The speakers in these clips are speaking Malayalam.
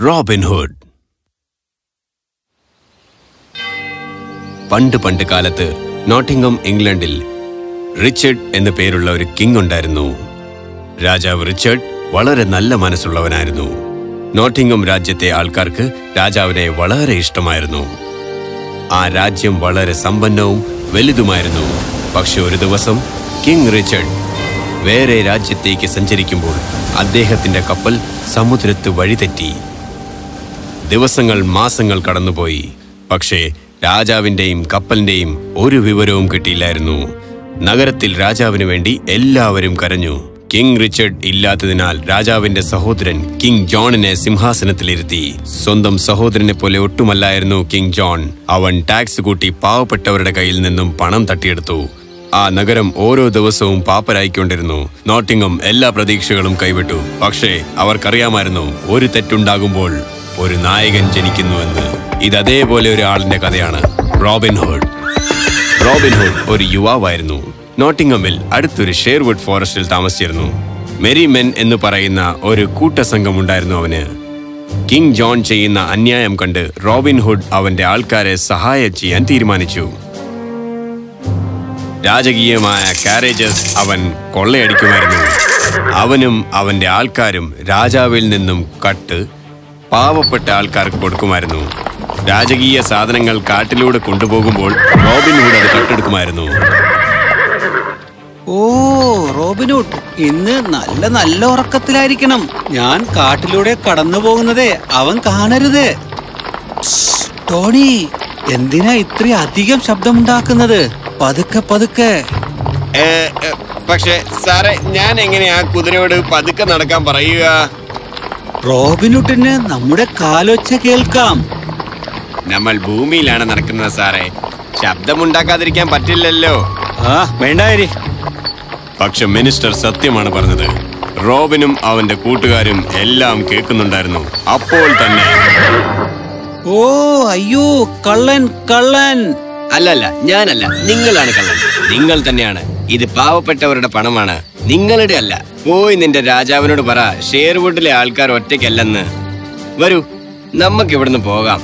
റോബിൻഹുഡ് പണ്ട് പണ്ട് കാലത്ത് നോട്ടിംഗം ഇംഗ്ലണ്ടിൽ റിച്ചർഡ് എന്നു പേരുള്ള ഒരു കിങ് ഉണ്ടായിരുന്നു രാജാവ് റിച്ചർഡ് വളരെ നല്ല മനസ്സുള്ളവനായിരുന്നു നോട്ടിംഗം രാജ്യത്തെ ആൾക്കാർക്ക് രാജാവിനെ വളരെ ഇഷ്ടമായിരുന്നു ആ രാജ്യം വളരെ സമ്പന്നവും വലുതുമായിരുന്നു പക്ഷെ ഒരു ദിവസം കിങ് റിച്ചർഡ് വേറെ രാജ്യത്തേക്ക് സഞ്ചരിക്കുമ്പോൾ അദ്ദേഹത്തിന്റെ കപ്പൽ സമുദ്രത്ത് വഴിതെറ്റി ദിവസങ്ങൾ മാസങ്ങൾ കടന്നുപോയി പക്ഷേ രാജാവിന്റെയും കപ്പലിന്റെയും ഒരു വിവരവും കിട്ടിയില്ലായിരുന്നു നഗരത്തിൽ രാജാവിനു വേണ്ടി എല്ലാവരും കരഞ്ഞു കിങ് റിച്ചർഡ് ഇല്ലാത്തതിനാൽ രാജാവിന്റെ സഹോദരൻ കിങ് ജോണിനെ സിംഹാസനത്തിലിരുത്തി സ്വന്തം സഹോദരനെ പോലെ ഒട്ടുമല്ലായിരുന്നു കിങ് ജോൺ അവൻ ടാക്സ് കൂട്ടി പാവപ്പെട്ടവരുടെ കയ്യിൽ നിന്നും പണം തട്ടിയെടുത്തു ആ നഗരം ഓരോ ദിവസവും പാപ്പരായിക്കൊണ്ടിരുന്നു നോട്ടിങ്ങും എല്ലാ പ്രതീക്ഷകളും കൈവിട്ടു പക്ഷേ അവർക്കറിയാമായിരുന്നു ഒരു തെറ്റുണ്ടാകുമ്പോൾ ഒരു നായകൻ ജനിക്കുന്നുവെന്ന് ഇത് അതേപോലെ ഒരു ആളിന്റെ കഥയാണ് റോബിൻ ഹുഡ് റോബിൻ ഹുഡ് ഒരു യുവാവായിരുന്നു നോട്ടിംഗമിൽ അടുത്തൊരു ഷെയർവുഡ് ഫോറസ്റ്റിൽ താമസിച്ചിരുന്നു മെരി മെൻ എന്ന് പറയുന്ന ഒരു കൂട്ടസംഘം ഉണ്ടായിരുന്നു അവന് കിങ് ജോൺ ചെയ്യുന്ന അന്യായം കണ്ട് റോബിൻ ഹുഡ് അവന്റെ ആൾക്കാരെ സഹായം ചെയ്യാൻ തീരുമാനിച്ചു രാജകീയമായ കാരേജസ് അവൻ കൊള്ളയടിക്കുമായിരുന്നു അവനും അവന്റെ ആൾക്കാരും രാജാവിൽ നിന്നും കട്ട് പാവപ്പെട്ട ആൾക്കാർക്ക് കൊടുക്കുമായിരുന്നു രാജകീയ സാധനങ്ങൾ കാട്ടിലൂടെ കൊണ്ടുപോകുമ്പോൾ റോബിൻ ഹുഡ് അത് കട്ടെടുക്കുമായിരുന്നു ഓ റോബിനൂട്ട് ഇന്ന് നല്ല നല്ല ഉറക്കത്തിലായിരിക്കണം ഞാൻ കാട്ടിലൂടെ കടന്നു പോകുന്നതേ അവൻ കാണരുത് ശ്ശ്, ടോണി എന്തിനാ ഇത്ര അധികം ശബ്ദമുണ്ടാക്കുന്നത് പതുക്കെ പതുക്കെ പക്ഷേ സാറേ ഞാൻ എങ്ങനെയാ കുതിരയോട് പതുക്കെ നടക്കാൻ പറയുക റോബിനുട്ടിന് നമ്മുടെ കാലൊച്ച കേൾക്കാം നമ്മൾ ഭൂമിയിലാണ് നടക്കുന്നത് സാറേ ശബ്ദമുണ്ടാക്കാതിരിക്കാൻ പറ്റില്ലല്ലോ ആ വേണ്ടായിരി പക്ഷെ മിനിസ്റ്റർ സത്യമാണ് പറഞ്ഞത് റോബിനും അവന്റെ കൂട്ടുകാരും എല്ലാം കേൾക്കുന്നുണ്ടായിരുന്നു അപ്പോൾ തന്നെ ഓ അയ്യോ കള്ളൻ കള്ളൻ അല്ലല്ല ഞാനല്ല നിങ്ങളാണ് കള്ളൻ നിങ്ങൾ തന്നെയാണ് ഇത് പാവപ്പെട്ടവരുടെ പണമാണ് നിങ്ങളുടെ അല്ല പോയി നിന്റെ രാജാവിനോട് പറ ഷെയർവുഡിലെ ആൾക്കാർ ഒറ്റയ്ക്കല്ലെന്ന് വരൂ നമുക്ക് ഇവിടുന്ന് പോകാം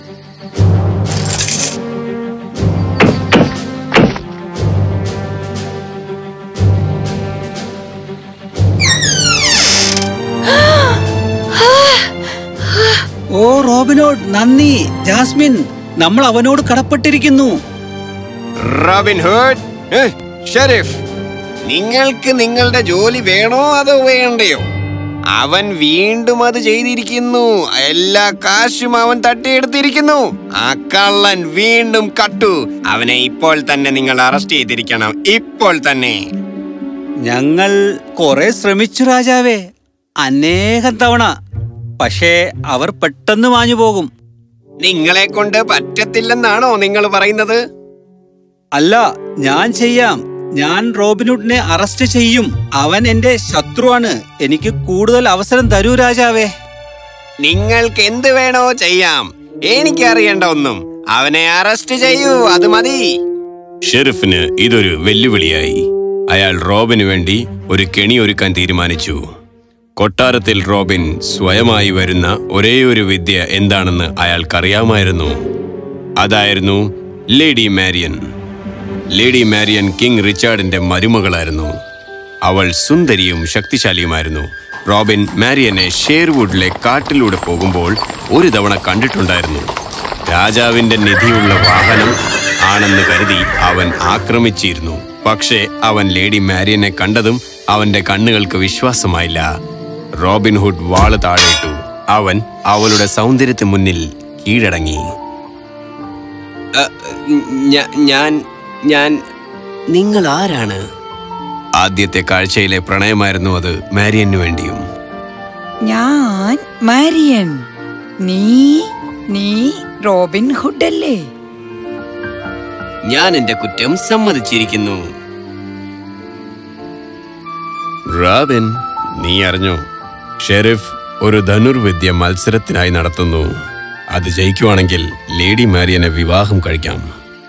ഓ റോബിനോട് നന്ദി ജാസ്മിൻ നമ്മൾ അവനോട് കടപ്പെട്ടിരിക്കുന്നു റോബിൻ ഹുഡ് ഏഹ്, ഷെരീഫ് നിങ്ങൾക്ക് നിങ്ങളുടെ ജോലി വേണോ അതോ വേണ്ടയോ അവൻ വീണ്ടും അത് ചെയ്തിരിക്കുന്നു എല്ലാ കാശും അവൻ തട്ടിയെടുത്തിരിക്കുന്നു ആ കള്ളൻ വീണ്ടും കട്ടു അവനെ ഇപ്പോൾ തന്നെ നിങ്ങൾ അറസ്റ്റ് ചെയ്തിരിക്കണം ഇപ്പോൾ തന്നെ ഞങ്ങൾ കുറെ ശ്രമിച്ചു രാജാവേ അനേകം തവണ പക്ഷേ അവർ പെട്ടെന്ന് മാഞ്ഞു പോകും നിങ്ങളെ കൊണ്ട് പറ്റത്തില്ലെന്നാണോ നിങ്ങൾ പറയുന്നത് അല്ല ഞാൻ ചെയ്യാം ഞാൻ റോബിനുഡിനെ അറസ്റ്റ് ചെയ്യും അവൻ എന്റെ ശത്രുവാണ് എനിക്ക് കൂടുതൽ അവസരം തരൂ രാജാവേ നിങ്ങൾക്ക് എന്ത് വേണോ ചെയ്യാം എനിക്കറിയേണ്ട ഒന്നും അവനെ അറസ്റ്റ് ചെയ്യൂ അത് മതി ഷെറിഫിന് ഇതൊരു വെല്ലുവിളിയായി അയാൾ റോബിന് വേണ്ടി ഒരു കെണി ഒരുക്കാൻ തീരുമാനിച്ചു കൊട്ടാരത്തിൽ റോബിൻ സ്വയമായി വരുന്ന ഒരേയൊരു വിദ്യ എന്താണെന്ന് അയാൾക്കറിയാമായിരുന്നു അതായിരുന്നു Lady Marian Lady Marian King റിച്ചാർഡിന്റെ മരുമകളായിരുന്നു അവൾ സുന്ദരിയും ശക്തിശാലിയുമായിരുന്നു റോബിൻ മാരിയനെ ഷെയർവുഡിലെ കാട്ടിലൂടെ പോകുമ്പോൾ ഒരു തവണ കണ്ടിട്ടുണ്ടായിരുന്നു രാജാവിന്റെ നിധിയുള്ള വാഹനം ആണെന്ന് കരുതി അവൻ ആക്രമിച്ചിരുന്നു പക്ഷേ അവൻ ലേഡി മാരിയനെ കണ്ടതും അവന്റെ കണ്ണുകൾക്ക് വിശ്വാസമായില്ല റോബിൻ ഹുഡ് വാള് താഴെയിട്ടു അവൻ അവളുടെ സൗന്ദര്യത്തിന് മുന്നിൽ കീഴടങ്ങി ഞാൻ ഞാൻ നിങ്ങൾ ആരാണ് ആദ്യത്തെ കാഴ്ചയിലെ പ്രണയമായിരുന്നു അത് മാരിയന് വേണ്ടിയും ഞാൻ മാരിയൻ നീ നീ റോബിൻ ഹുഡ് അല്ലേ ഞാൻ എന്റെ കുറ്റം സമ്മതിച്ചിരിക്കുന്നു റോബിൻ നീ അറിഞ്ഞോ ഷെരീഫ് ഒരു ധനുർവിദ്യ മത്സരത്തിനായി നടത്തുന്നു അത് ജയിക്കുവാണെങ്കിൽ ലേഡി മാരിയനെ വിവാഹം കഴിക്കാം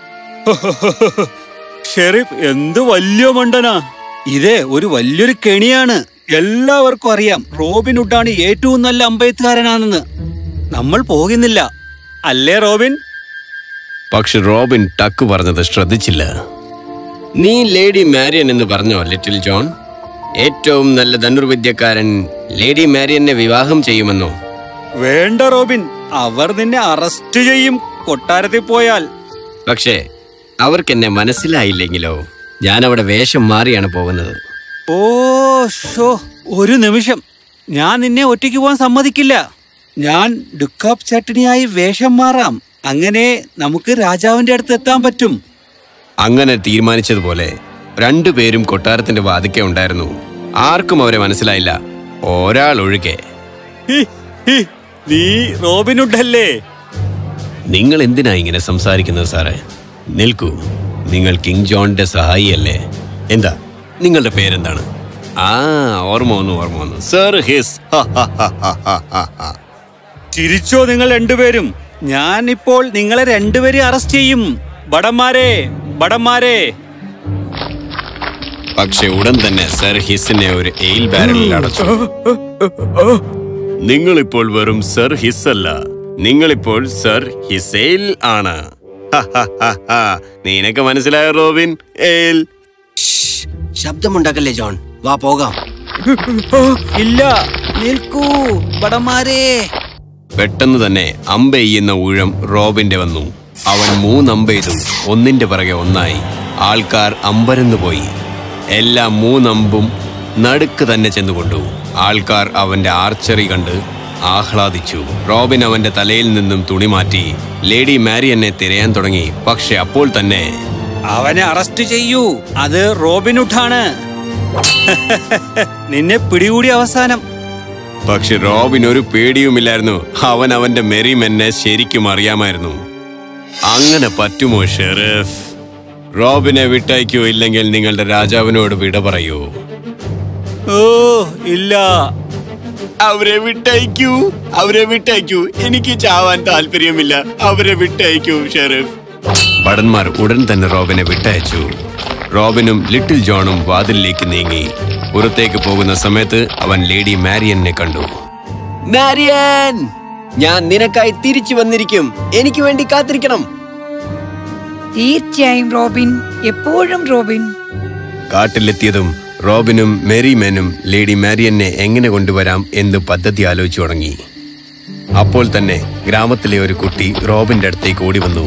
ഷെരീഫ് എന്ത് വലിയ മണ്ടനാ ഇതേ ഒരു വലിയൊരു കെണിയാണ് എല്ലാവർക്കും അറിയാം റോബിൻ ഹുഡാണ് ഏറ്റവും നല്ല അമ്പയത്തുകാരനാണെന്ന് നമ്മൾ പോകുന്നില്ല അല്ലേ റോബിൻ പക്ഷെ റോബിൻ ടക്ക് പറഞ്ഞത് ശ്രദ്ധിച്ചില്ല നീ ലേഡി മാരിയൻ എന്ന് പറഞ്ഞോ ലിറ്റിൽ ജോൺ ഏറ്റവും നല്ല ധനുർവിദ്യക്കാരൻ ലേഡി മാരിയനെ വിവാഹം ചെയ്യുമെന്നോ വേണ്ട റോബിൻ അവർ നിന്നെ അറസ്റ്റ് ചെയ്യും കൊട്ടാരത്തിൽ പോയാൽ പക്ഷേ അവർക്ക് എന്നെ മനസ്സിലായില്ലെങ്കിലോ ഞാൻ അവിടെ വേഷം മാറിയാണ് പോകുന്നത് ഓ ഷോ ഒരു നിമിഷം ഞാൻ നിന്നെ ഒറ്റയ്ക്ക് പോകാൻ സമ്മതിക്കില്ല ഞാൻ ഡുക്കാപ്പ് ചട്ടണിയായി വേഷം മാറാം അങ്ങനെ നമുക്ക് രാജാവിന്റെ അടുത്ത് എത്താൻ പറ്റും അങ്ങനെ തീരുമാനിച്ചതുപോലെ രണ്ടുപേരും കൊട്ടാരത്തിന്റെ വാതിക്കെ ഉണ്ടായിരുന്നു ആർക്കും അവരെ മനസ്സിലായില്ല ഒരാൾ ഒഴികെ ഹി, ഹി, നീ റോബിനുഡല്ലേ നിങ്ങൾ എന്തിനാ ഇങ്ങനെ സംസാരിക്കുന്നത് സാറേ നിൽക്കൂ നിങ്ങൾ കിങ് ജോണിന്റെ സഹായിയല്ലേ എന്താ നിങ്ങളുടെ പേരെന്താണ് ആ ഓർമ്മ വന്നു ഓർമ്മ വന്നു സർ ഹിസ് ചിരിച്ചോ നിങ്ങൾ രണ്ടുപേരും ഞാൻ ഇപ്പോൾ നിങ്ങളെ രണ്ടുപേരെയും അറസ്റ്റ് ചെയ്യും ബടന്മാരെ ബടന്മാരെ പക്ഷെ ഉടൻ തന്നെ സർ ഹിസിനെ ഒരു എയിൽ ബാരലിൽ അടച്ചു നിങ്ങളിപ്പോൾ വെറും സർ ഹിസ് അല്ല നിങ്ങളിപ്പോൾ സർ ഹിസേൽ ആണ് നിനക്ക് മനസ്സിലായോ റോബിൻ ഏൽ ശബ്ദമുണ്ടാക്കല്ലേ ജോൺ വാ പോകാം ഇല്ല നിൽക്കൂ ബടന്മാരെ പെട്ടെന്ന് തന്നെ അമ്പെയ്യുന്ന ഊഴം റോബിന്റെ വന്നു അവൻ മൂന്നമ്പെയ്തു ഒന്നിന്റെ പിറകെ ഒന്നായി ആൾക്കാർ അമ്പരന്നു പോയി എല്ലാ മൂന്നമ്പും നടുക്ക് തന്നെ ചെന്നുകൊണ്ടു ആൾക്കാർ അവന്റെ ആർച്ചറി കണ്ട് ആഹ്ലാദിച്ചു റോബിൻ അവന്റെ തലയിൽ നിന്നും തുണി മാറ്റി ലേഡി മാരിയനെ തിരയാൻ തുടങ്ങി പക്ഷെ അപ്പോൾ തന്നെ അവനെ അറസ്റ്റ് ചെയ്യൂ അത് റോബിനുഡാണ് നിന്നെ പിടികൂടി അവസാനം പക്ഷെ റോബിൻ ഒരു പേടിയുമില്ലായിരുന്നു അവൻ അവന്റെ മെറിമെന്നെ ശരിക്കും അറിയാമായിരുന്നു അങ്ങനെ പറ്റുമോ ഷെറിഫ് റോബിനെ വിട്ടയക്കൂ ഇല്ലെങ്കിൽ നിങ്ങളുടെ രാജാവിനോട് വിട പറയൂ ഓ ഇല്ല അവരെ വിട്ടയക്കൂ അവരെ വിട്ടയക്കൂ എനിക്ക് ചാവാൻ താല്പര്യമില്ല അവരെ വിട്ടയക്കൂ ഷെറിഫ് ഭടന്മാർ ഉടൻ തന്നെ റോബിനെ വിട്ടയച്ചു റോബിനും ലിറ്റിൽ ജോണും വാതിലിലേക്ക് നീങ്ങി പുറത്തേക്ക് പോകുന്ന സമയത്ത് അവൻ ലേഡി മാരിയനെ കണ്ടു മാരിയൻ ഞാൻ നിനക്കായി തിരിച്ചു വന്നിരിക്കും എനിക്ക് വേണ്ടി കാത്തിരിക്കണം തീർച്ചയായും റോബിൻ എപ്പോഴും റോബിൻ കാട്ടിലെത്തിയതും റോബിനും മെറിമേനും ലേഡി മാരിയനെ എങ്ങനെ കൊണ്ടുവരാം എന്ന് പദ്ധതി ആലോചിച്ചു തുടങ്ങി അപ്പോൾ തന്നെ ഗ്രാമത്തിലെ ഒരു കുട്ടി റോബിന്റെ അടുത്തേക്ക് ഓടി വന്നു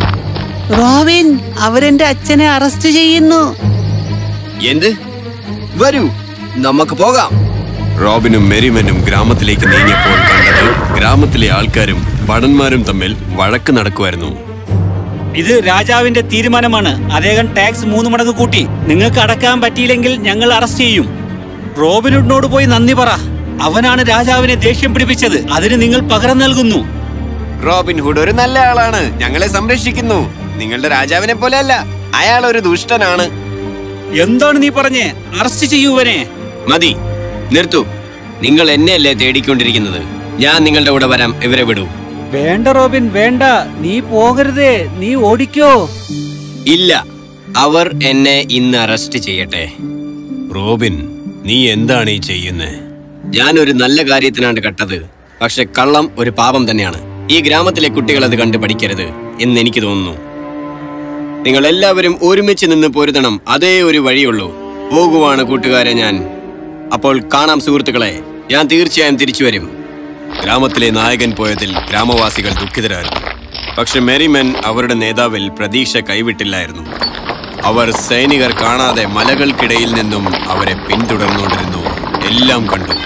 റോബിൻ അവരെന്റെ അച്ഛനെ അറസ്റ്റ് ചെയ്യുന്നു എന്ത് വരൂ നമുക്ക് പോകാം റോബിനും മെരിമനും ഗ്രാമത്തിലേക്ക് നീങ്ങിയപ്പോൾ കണ്ടത് ഗ്രാമത്തിലെ ആൾക്കാരും ഭടന്മാരും തമ്മിൽ വഴക്ക് നടക്കുമായിരുന്നു ഇത് രാജാവിന്റെ തീരുമാനമാണ് അദ്ദേഹം ടാക്സ് മൂന്ന് മടങ്ങ് കൂട്ടി നിങ്ങൾക്ക് അടക്കാൻ പറ്റിയില്ലെങ്കിൽ ഞങ്ങൾ അറസ്റ്റ് ചെയ്യും റോബിനുഡിനോട് പോയി നന്ദി പറ അവനാണ് രാജാവിനെ ദേഷ്യം പിടിപ്പിച്ചത് അതിന് നിങ്ങൾ പകരം നൽകുന്നു റോബിൻ ഹുഡ് ഒരു നല്ല ആളാണ് ഞങ്ങളെ സംരക്ഷിക്കുന്നു നിങ്ങളുടെ രാജാവിനെ പോലെയല്ല അയാൾ ഒരു ദുഷ്ടനാണ് എന്താണ് നീ പറഞ്ഞേ അറസ്റ്റ് ചെയ്യൂവനെ മതി നിർത്തൂ നിങ്ങൾ എന്നെയല്ലേ തേടിക്കൊണ്ടിരിക്കുന്നത് ഞാൻ നിങ്ങളുടെ കൂടെ വരാം ഇവരെ വിടൂ വേണ്ട റോബിൻ വേണ്ട നീ പോകരുതേ നീ ഓടിക്കോ ഇല്ല അവർ എന്നെ ഇന്ന് അറസ്റ്റ് ചെയ്യട്ടെ റോബിൻ നീ എന്താണ് ഈ ചെയ്യുന്നത് ഞാൻ ഒരു നല്ല കാര്യത്തിനാണ് കട്ടത് പക്ഷെ കള്ളം ഒരു പാപം തന്നെയാണ് ഈ ഗ്രാമത്തിലെ കുട്ടികൾ അത് കണ്ട് പഠിക്കരുത് എന്ന് എനിക്ക് തോന്നുന്നു നിങ്ങൾ എല്ലാവരും ഒരുമിച്ച് നിന്ന് പൊരുതണം അതേ ഒരു വഴിയുള്ളൂ പോകുവാണ് കൂട്ടുകാരെ ഞാൻ അപ്പോൾ കാണാം സുഹൃത്തുക്കളെ ഞാൻ തീർച്ചയായും തിരിച്ചു വരും ഗ്രാമത്തിലെ നായകൻ പോയതിൽ ഗ്രാമവാസികൾ ദുഃഖിതരായിരുന്നു പക്ഷെ മെറിമെൻ അവരുടെ നേതാവിൽ പ്രതീക്ഷ കൈവിട്ടില്ലായിരുന്നു അവർ സൈനികർ കാണാതെ മലകൾക്കിടയിൽ നിന്നും അവരെ പിന്തുടർന്നുകൊണ്ടിരുന്നു എല്ലാം കണ്ടു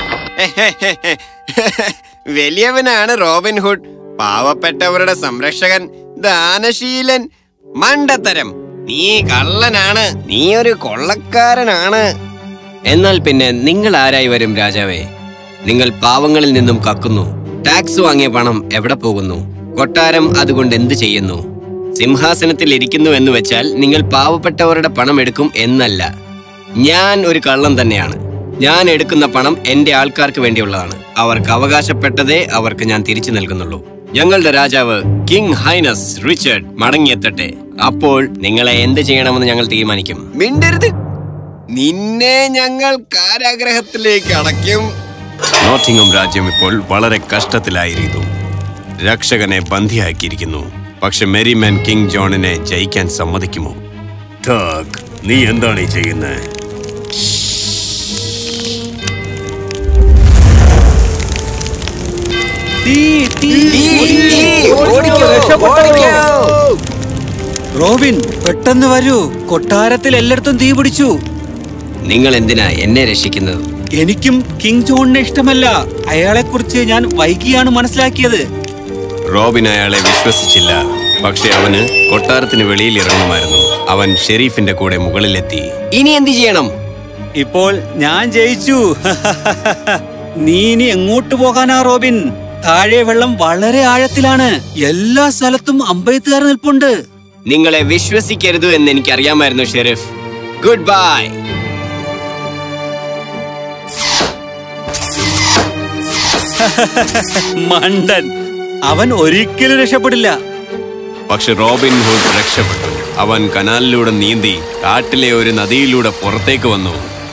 വലിയവനാണ് റോബിൻഹുഡ് പാവപ്പെട്ടവരുടെ സംരക്ഷകൻ ദാനശീലൻ മണ്ടത്തരം നീ കള്ളനാണ് നീ ഒരു കൊള്ളക്കാരനാണ് എന്നാൽ പിന്നെ നിങ്ങൾ ആരായി വരും രാജാവേ നിങ്ങൾ പാവങ്ങളിൽ നിന്നും കക്കുന്നു ടാക്സ് വാങ്ങിയ പണം എവിടെ പോകുന്നു കൊട്ടാരം അതുകൊണ്ട് എന്ത് ചെയ്യുന്നു സിംഹാസനത്തിൽ ഇരിക്കുന്നു എന്ന് വെച്ചാൽ നിങ്ങൾ പാവപ്പെട്ടവരുടെ പണം എടുക്കും എന്നല്ല ഞാൻ ഒരു കള്ളം തന്നെയാണ് ഞാൻ എടുക്കുന്ന പണം എന്റെ ആൾക്കാർക്ക് വേണ്ടിയുള്ളതാണ് അവർക്ക് അവകാശപ്പെട്ടതേ അവർക്ക് ഞാൻ തിരിച്ചു നൽകുന്നുള്ളൂ ഞങ്ങളുടെ രാജാവ് കിങ് ഹൈനസ് റിച്ചർഡ് മടങ്ങിയെത്തട്ടെ അപ്പോൾ നിങ്ങളെ എന്ത് ചെയ്യണമെന്ന് ഞങ്ങൾ തീരുമാനിക്കും മിണ്ടരുത് നിന്നെ ഞങ്ങൾ കാരാഗ്രഹത്തിലേക്ക് അടയ്ക്കും നോട്ടിംഗം രാജ്യം ഇപ്പോൾ വളരെ കഷ്ടത്തിലായിരുന്നു രക്ഷകനെ ബന്ധിയാക്കിയിരിക്കുന്നു പക്ഷെ മെരിമാൻ കിങ് ജോണിനെ ജയിക്കാൻ സമ്മതിക്കുമോ ടാക് നീ എന്താണ് ഈ ചെയ്യുന്നത് തീ, തീ, റോബിൻ പെട്ടെന്ന് വരൂ കൊട്ടാരത്തിൽ എല്ലായിടത്തും തീ പിടിച്ചു നിങ്ങൾ എന്തിനാ എന്നെ രക്ഷിക്കുന്നത് എനിക്കും കിങ് ജോണിനെ ഇഷ്ടമല്ല അയാളെ കുറിച്ച് ഞാൻ വൈകിയാണ് മനസ്സിലാക്കിയത് റോബിൻ അയാളെ വിശ്വസിച്ചില്ല പക്ഷെ അവന് കൊട്ടാരത്തിന് വെളിയിൽ ഇറങ്ങുമായിരുന്നു അവൻ ഷെരീഫിന്റെ കൂടെ മുകളിലെത്തി ഇനി എന്ത് ചെയ്യണം ഇപ്പോൾ ഞാൻ ജയിച്ചു നീ ഇനി എങ്ങോട്ട് പോകാനാ റോബിൻ താഴെ വെള്ളം വളരെ ആഴത്തിലാണ് എല്ലാ സ്ഥലത്തും അമ്പയത്തുകാർ നിൽപ്പുണ്ട് നിങ്ങളെ വിശ്വസിക്കരുത് എന്ന് എനിക്ക് അറിയാമായിരുന്നു ഷെരീഫ് ഗുഡ് ബൈ മണ്ടൻ അവൻ ഒരിക്കലും രക്ഷപ്പെടില്ല പക്ഷെ റോബിൻ ഹുഡ് രക്ഷപ്പെട്ടു അവൻ കനാലിലൂടെ നീന്തി കാട്ടിലെ ഒരു നദിയിലൂടെ പുറത്തേക്ക് വന്നു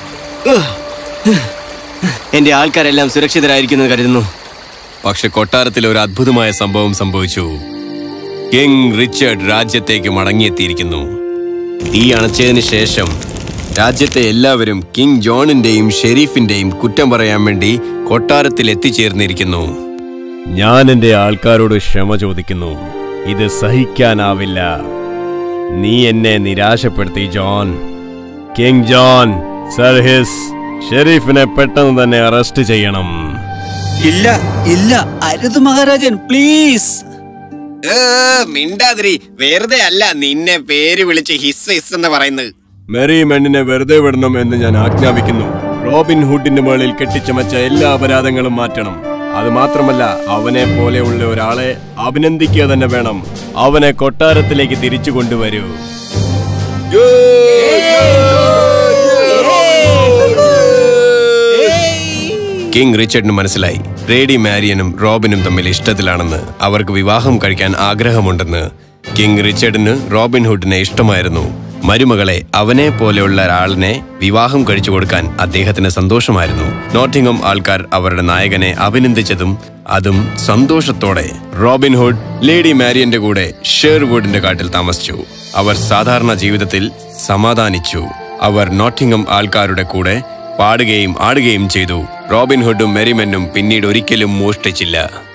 എന്റെ ആൾക്കാരെല്ലാം സുരക്ഷിതരായിരിക്കുന്നു കരുതുന്നു പക്ഷെ കൊട്ടാരത്തിൽ ഒരു അദ്ഭുതമായ സംഭവം സംഭവിച്ചു കിങ് റിച്ചർഡ് രാജ്യത്തേക്ക് മടങ്ങിയെത്തിയിരിക്കുന്നു തീ അണച്ചതിന് ശേഷം രാജ്യത്തെ എല്ലാവരും കിങ് ജോണിന്റെയും ഷെരീഫിന്റെയും കുറ്റം പറയാൻ വേണ്ടി കൊട്ടാരത്തിൽ എത്തിച്ചേർന്നിരിക്കുന്നു ഞാൻ എന്റെ ആൾക്കാരോട് ക്ഷമ ചോദിക്കുന്നു ഇത് സഹിക്കാനാവില്ല നീ എന്നെ നിരാശപ്പെടുത്തി ജോൺ കിങ് ജോൺ സർഹിസ് ഷെരീഫിനെ പെട്ടെന്ന് തന്നെ അറസ്റ്റ് ചെയ്യണം ഇല്ല ഇല്ല അരുത് മഹാരാജൻ പ്ലീസ് മിണ്ടാതിരി വെറുതെ അല്ല നിന്നെ പേര് വിളിച്ച് ഹിസ് ഹിസ് എന്ന് പറയുന്നത് മെറി മെണ്ണിനെ വെറുതെ വിടണം എന്ന് ഞാൻ ആജ്ഞാപിക്കുന്നു റോബിൻ ഹുഡിന്റെ മുകളിൽ കെട്ടിച്ചമച്ച എല്ലാ അപരാധങ്ങളും മാറ്റണം അത് മാത്രമല്ല അവനെ പോലെയുള്ള ഒരാളെ അഭിനന്ദിക്കുക തന്നെ വേണം അവനെ കൊട്ടാരത്തിലേക്ക് തിരിച്ചു കൊണ്ടുവരൂ കിങ് റിച്ചർഡിന് മനസ്സിലായി റേഡി മാരിയനും റോബിനും തമ്മിൽ ഇഷ്ടത്തിലാണെന്ന് അവർക്ക് വിവാഹം കഴിക്കാൻ ആഗ്രഹമുണ്ടെന്ന് കിങ് റിച്ചർഡിന് റോബിൻ ഹുഡിനെ ഇഷ്ടമായിരുന്നു മരുമകളെ അവനെ പോലെയുള്ള ഒരാളിനെ വിവാഹം കഴിച്ചു കൊടുക്കാൻ അദ്ദേഹത്തിന് സന്തോഷമായിരുന്നു നോട്ടിംഗം ആൾക്കാർ അവരുടെ നായകനെ അഭിനന്ദിച്ചതും അതും സന്തോഷത്തോടെ റോബിൻ ഹുഡ് ലേഡി മാരിയന്റെ കൂടെ ഷെയർവുഡിന്റെ കാട്ടിൽ താമസിച്ചു അവർ സാധാരണ ജീവിതത്തിൽ സമാധാനിച്ചു അവർ നോട്ടിംഗം ആൾക്കാരുടെ കൂടെ പാടുകയും ആടുകയും ചെയ്തു റോബിൻ ഹുഡും മെരിമെന്നും പിന്നീട് ഒരിക്കലും മോഷ്ടിച്ചില്ല